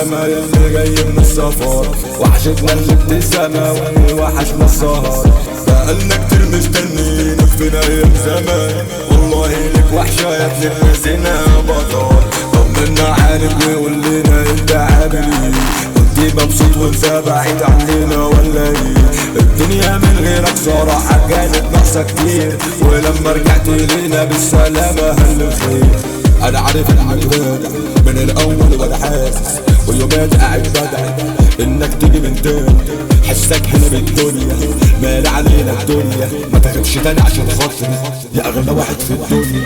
ياما اللي جاي من السفر وحشتنا الابتسامة واللي وحشنا السهر بقالنا كتير مستنيينك فينا ايام زمان والله لك وحشة يا ابن الذين بطل طمنا عليك وقول لنا انت عامل ايه كنت مبسوط وانت بعيد عننا ولا ايه الدنيا من غيرك صراحة كانت ناقصة كتير ولما رجعت لينا بالسلامة هل الخير انا عارف انك راجع من الاول وانا حاسس واليومات قاعد بدعي انك تيجي من تاني حسك هنا بالدنيا مال علينا الدنيا ما تغيبش تاني عشان خاطري يا اغلى واحد في الدنيا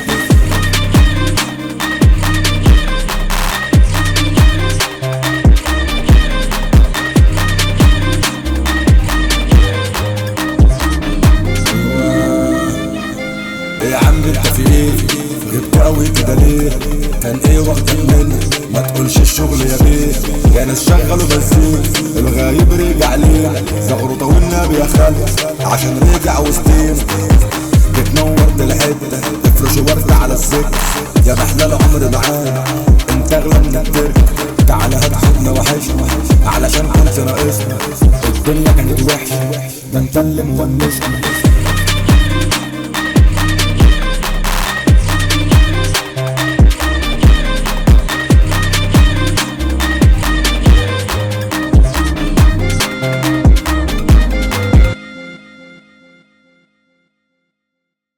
يا عم انت في ايه جبت قوي كده ليه كان ايه واخدك مني ما تقولش الشغل يا بيه كان الشغل وبزين الغايب رجع ليه زغرطه والنبي يا خالد عشان رجع وسطين بتنورت الحته افرش ورد على السكه يا محلى العمر معانا انت اغلى من الترك تعالى هات خدنا وحشنا علشان كنت ناقصنا الدنيا كانت وحشه ده انت اللي مونسني